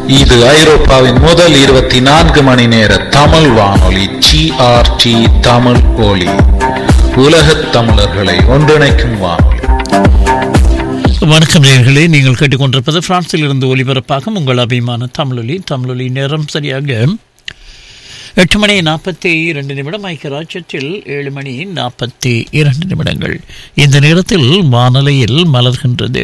இது ஐரோப்பாவின் முதல் இருபத்தி நான்கு மணி நேர தமிழ் வானொலி ஜிஆர்டி தமிழ் ஒலி உலகத் தமிழர்களை ஒன்றிணைக்கும் வானொலி வணக்கம் நேர்களே நீங்கள் கேட்டுக்கொண்டிருப்பது பிரான்சில் இருந்து ஒலிபரப்பாகும் உங்கள் அபிமான தமிழொலி தமிழொலி நேரம் சரியாக எட்டு மணி நாற்பத்தி இரண்டு நிமிடம் ஐக்கிய ராஜ்யத்தில் ஏழு மணி நாற்பத்தி இரண்டு நிமிடங்கள் இந்த நேரத்தில் வானொலியில் மலர்கின்றது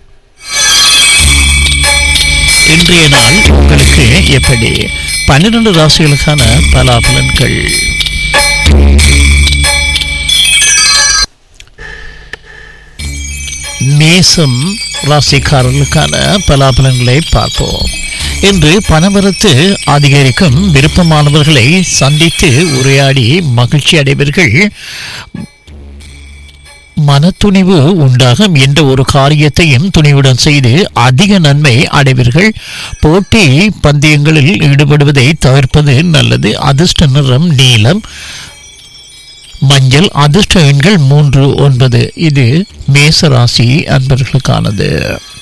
இன்றைய நாள் உங்களுக்கு எப்படி பன்னிரண்டு ராசிகளுக்கான பலாபலன்கள் மேசம் ராசிக்காரர்களுக்கான பலாபலன்களை பார்ப்போம் இன்று பணவரத்து அதிகரிக்கும் விருப்பமானவர்களை சந்தித்து உரையாடி மகிழ்ச்சி அடைவீர்கள் மனத்துணிவு உண்டாகும் என்ற ஒரு காரியத்தையும் துணிவுடன் செய்து அதிக நன்மை அடைவீர்கள் போட்டி பந்தயங்களில் ஈடுபடுவதை தவிர்ப்பது நல்லது அதிர்ஷ்ட நிறம் நீலம் மஞ்சள் அதிர்ஷ்ட எண்கள் மூன்று ஒன்பது இது மேசராசி அன்பர்களுக்கானது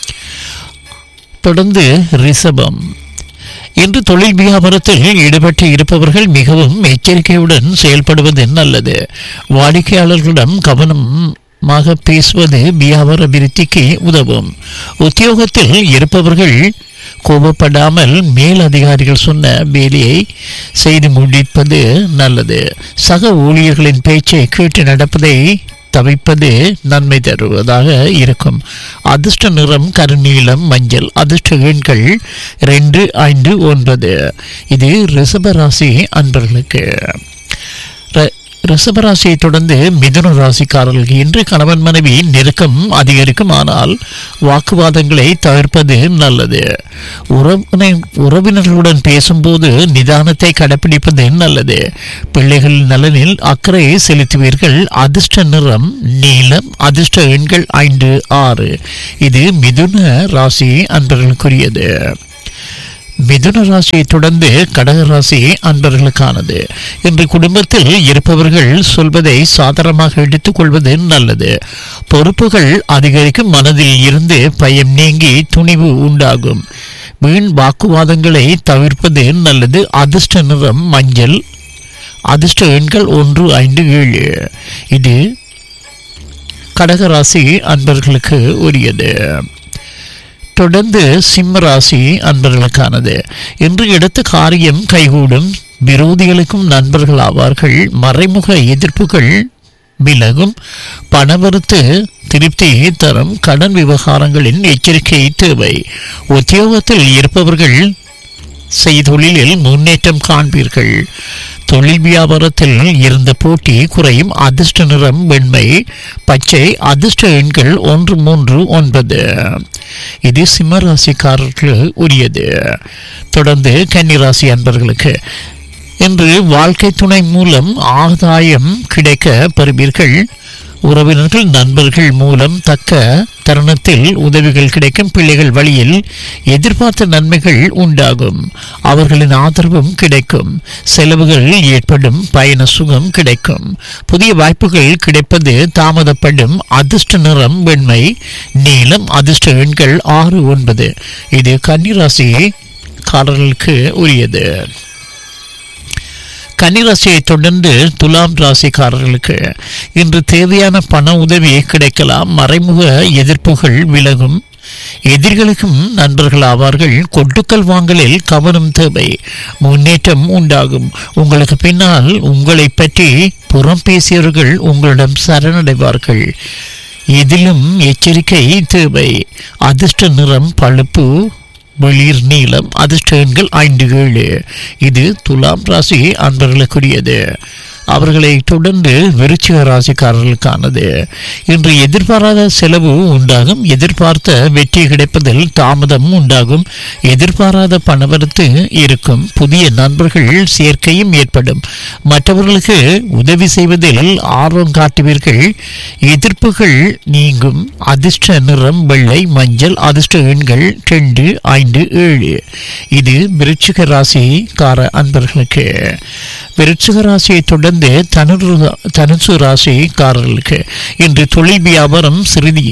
தொடர்ந்து ரிஷபம் இன்று தொழில் வியாபாரத்தில் ஈடுபட்டு இருப்பவர்கள் மிகவும் எச்சரிக்கையுடன் செயல்படுவது நல்லது வாடிக்கையாளர்களிடம் கவனமாக பேசுவது வியாபார விருத்திக்கு உதவும் உத்தியோகத்தில் இருப்பவர்கள் கோபப்படாமல் மேல் அதிகாரிகள் சொன்ன வேலையை செய்து முடிப்பது நல்லது சக ஊழியர்களின் பேச்சை கேட்டு நடப்பதை தவிப்பது நன்மை தருவதாக இருக்கும் அதிர்ஷ்ட நிறம் கருநீலம் மஞ்சள் அதிர்ஷ்ட எண்கள் ரெண்டு ஐந்து ஒன்பது இது ரிஷபராசி அன்பர்களுக்கு ர- ரிஷபராசியை தொடர்ந்து மிதுன ராசிக்காரர்களுக்கு இன்று கணவன் மனைவி நெருக்கம் அதிகரிக்கும் ஆனால் வாக்குவாதங்களை தவிர்ப்பது நல்லது உறவினை உறவினர்களுடன் பேசும்போது நிதானத்தை கடைப்பிடிப்பது நல்லது பிள்ளைகள் நலனில் அக்கறை செலுத்துவீர்கள் அதிர்ஷ்ட நிறம் நீலம் அதிர்ஷ்ட எண்கள் ஐந்து ஆறு இது மிதுன ராசி அன்பர்களுக்குரியது மிதுன ராசியை தொடர்ந்து கடக ராசி அன்பர்களுக்கானது இன்று குடும்பத்தில் இருப்பவர்கள் சொல்வதை சாதாரணமாக எடுத்துக் கொள்வது நல்லது பொறுப்புகள் அதிகரிக்கும் மனதில் இருந்து பயம் நீங்கி துணிவு உண்டாகும் வீண் வாக்குவாதங்களை தவிர்ப்பது நல்லது அதிர்ஷ்ட நிறம் மஞ்சள் அதிர்ஷ்ட எண்கள் ஒன்று ஐந்து ஏழு இது கடகராசி அன்பர்களுக்கு உரியது தொடர்ந்து சிம்ம ராசி அன்பர்களுக்கானது இன்று எடுத்த காரியம் கைகூடும் விரோதிகளுக்கும் நண்பர்கள் ஆவார்கள் மறைமுக எதிர்ப்புகள் விலகும் பணவரத்து திருப்தியை தரும் கடன் விவகாரங்களின் எச்சரிக்கை தேவை உத்தியோகத்தில் இருப்பவர்கள் செய்தொழிலில் முன்னேற்றம் காண்பீர்கள் தொழில் வியாபாரத்தில் இருந்த போட்டி குறையும் அதிர்ஷ்ட நிறம் வெண்மை பச்சை அதிர்ஷ்ட எண்கள் ஒன்று மூன்று ஒன்பது இது சிம்ம ராசிக்காரர்களுக்கு உரியது தொடர்ந்து கன்னிராசி அன்பர்களுக்கு இன்று வாழ்க்கை துணை மூலம் ஆதாயம் கிடைக்க பெறுவீர்கள் உறவினர்கள் நண்பர்கள் மூலம் தக்க தருணத்தில் உதவிகள் கிடைக்கும் பிள்ளைகள் வழியில் எதிர்பார்த்த நன்மைகள் உண்டாகும் அவர்களின் ஆதரவும் கிடைக்கும் செலவுகள் ஏற்படும் பயண சுகம் கிடைக்கும் புதிய வாய்ப்புகள் கிடைப்பது தாமதப்படும் அதிர்ஷ்ட நிறம் வெண்மை நீலம் அதிர்ஷ்ட எண்கள் ஆறு ஒன்பது இது கன்னிராசி காரர்களுக்கு உரியது கன்னிராசியை தொடர்ந்து துலாம் ராசிக்காரர்களுக்கு இன்று தேவையான பண உதவி கிடைக்கலாம் மறைமுக எதிர்ப்புகள் விலகும் எதிரிகளுக்கும் நண்பர்கள் ஆவார்கள் கொட்டுக்கள் வாங்கலில் கவனம் தேவை முன்னேற்றம் உண்டாகும் உங்களுக்கு பின்னால் உங்களை பற்றி புறம் பேசியவர்கள் உங்களிடம் சரணடைவார்கள் இதிலும் எச்சரிக்கை தேவை அதிர்ஷ்ட நிறம் பழுப்பு வெளிர் நீளம் அதிர்ஷ்ட எண்கள் ஐந்து ஏழு இது துலாம் ராசி அன்பர்களுக்குரியது அவர்களை தொடர்ந்து விருச்சிக ராசிக்காரர்களுக்கானது இன்று எதிர்பாராத செலவு உண்டாகும் எதிர்பார்த்த வெற்றி கிடைப்பதில் தாமதம் உண்டாகும் எதிர்பாராத பணவரத்து இருக்கும் புதிய நண்பர்கள் சேர்க்கையும் ஏற்படும் மற்றவர்களுக்கு உதவி செய்வதில் ஆர்வம் காட்டுவீர்கள் எதிர்ப்புகள் நீங்கும் அதிர்ஷ்ட நிறம் வெள்ளை மஞ்சள் அதிர்ஷ்ட எண்கள் ரெண்டு ஐந்து ஏழு இது விருச்சிக ராசிக்கார அன்பர்களுக்கு விருச்சிக ராசியை தொடர்ந்து தனுரு தனுசு ராசிக்காரர்களுக்கு இன்று தொழில் வியாபாரம் சிறிது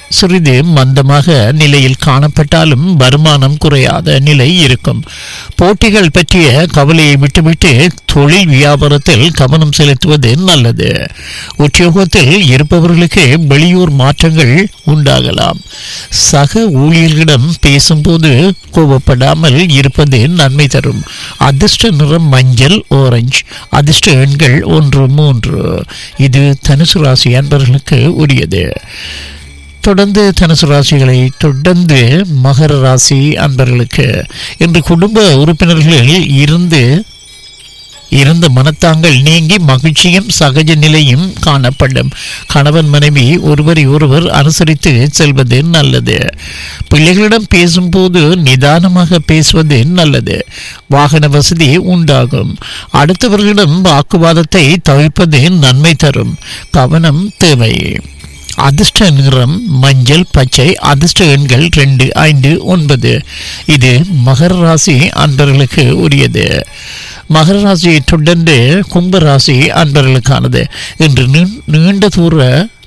சிறிது மந்தமாக நிலையில் காணப்பட்டாலும் வருமானம் குறையாத நிலை இருக்கும் போட்டிகள் பற்றிய கவலையை விட்டுவிட்டு தொழில் வியாபாரத்தில் கவனம் செலுத்துவது நல்லது உத்தியோகத்தில் இருப்பவர்களுக்கு வெளியூர் மாற்றங்கள் உண்டாகலாம் சக ஊழியர்களிடம் பேசும்போது கோபப்படாமல் இருப்பது நன்மை தரும் அதிர்ஷ்ட நிறம் மஞ்சள் ஓரஞ்சு அதிர்ஷ்ட எண்கள் ஒன்று மூன்று இது தனுசு ராசி அன்பர்களுக்கு உரியது தொடர்ந்து தனுசு ராசிகளை தொடர்ந்து மகர ராசி அன்பர்களுக்கு இன்று குடும்ப உறுப்பினர்களில் இருந்து இருந்த மனத்தாங்கள் நீங்கி மகிழ்ச்சியும் சகஜ நிலையும் காணப்படும் கணவன் மனைவி ஒருவரை ஒருவர் அனுசரித்து செல்வது நல்லது பிள்ளைகளிடம் பேசும்போது நிதானமாக பேசுவது நல்லது வாகன வசதி உண்டாகும் அடுத்தவர்களிடம் வாக்குவாதத்தை தவிர்ப்பது நன்மை தரும் கவனம் தேவை அதிர்ஷ்ட நிறம் மஞ்சள் பச்சை அதிர்ஷ்ட எண்கள் ரெண்டு ஐந்து ஒன்பது இது மகர ராசி அன்பர்களுக்கு உரியது மகர ராசியை தொடர்ந்து கும்ப ராசி அன்பர்களுக்கானது இன்று நீ- நீண்ட தூர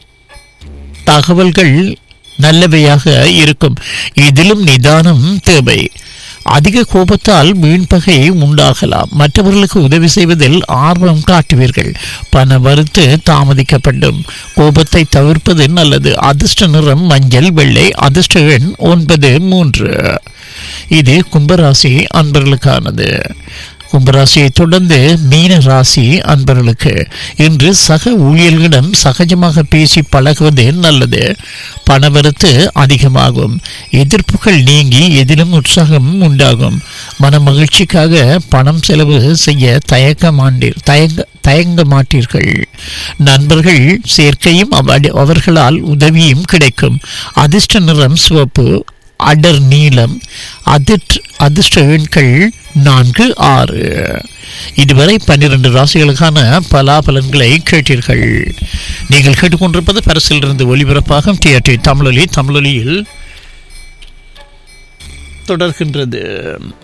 தகவல்கள் நல்லவையாக இருக்கும் இதிலும் நிதானம் தேவை அதிக கோபத்தால் வீண்பகை உண்டாகலாம் மற்றவர்களுக்கு உதவி செய்வதில் ஆர்வம் காட்டுவீர்கள் பண வருத்து தாமதிக்கப்படும் கோபத்தை தவிர்ப்பது நல்லது அதிர்ஷ்ட நிறம் மஞ்சள் வெள்ளை அதிர்ஷ்ட எண் ஒன்பது மூன்று இது கும்பராசி அன்பர்களுக்கானது கும்பராசியை தொடர்ந்து மீன ராசி அன்பர்களுக்கு இன்று சக ஊழியர்களிடம் சகஜமாக பேசி பழகுவது நல்லது பணவரத்து அதிகமாகும் எதிர்ப்புகள் நீங்கி எதிலும் உற்சாகம் உண்டாகும் மன மகிழ்ச்சிக்காக பணம் செலவு செய்ய தயக்க மாண்டீர் தயங்க தயங்க மாட்டீர்கள் நண்பர்கள் சேர்க்கையும் அவ- அவர்களால் உதவியும் கிடைக்கும் அதிர்ஷ்ட நிறம் சிவப்பு அடர் நீளம் அதிர்ஷ்ட அதிர்ஷ்ட எண்கள் நான்கு ஆறு இதுவரை பன்னிரண்டு ராசிகளுக்கான பலாபலன்களை கேட்டீர்கள் நீங்கள் கேட்டுக்கொண்டிருப்பது பரிசிலிருந்து ஒலிபரப்பாகும் டிஆர்டி தமிழொலி தமிழொலியில் தொடர்கின்றது